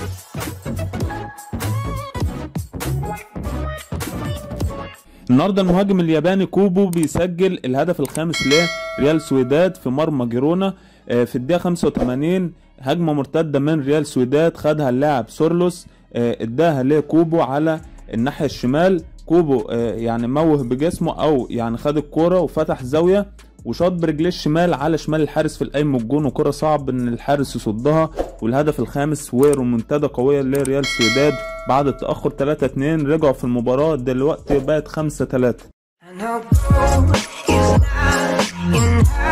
النهارده المهاجم الياباني كوبو بيسجل الهدف الخامس لريال سويداد في مرمى جيرونا آه، في الدقيقه 85 هجمه مرتده من ريال سويداد خدها اللاعب سورلوس آه، اداها لكوبو على الناحيه الشمال كوبو آه، يعني موه بجسمه او يعني خد الكوره وفتح زاويه وشاط برجليه الشمال على شمال الحارس في القايم والجون وكرة صعب ان الحارس يصدها والهدف الخامس ورومنتادا قوية لريال سويداد بعد التأخر 3-2 رجعوا في المباراة دلوقتي بقت 5-3 I know gold is not enough.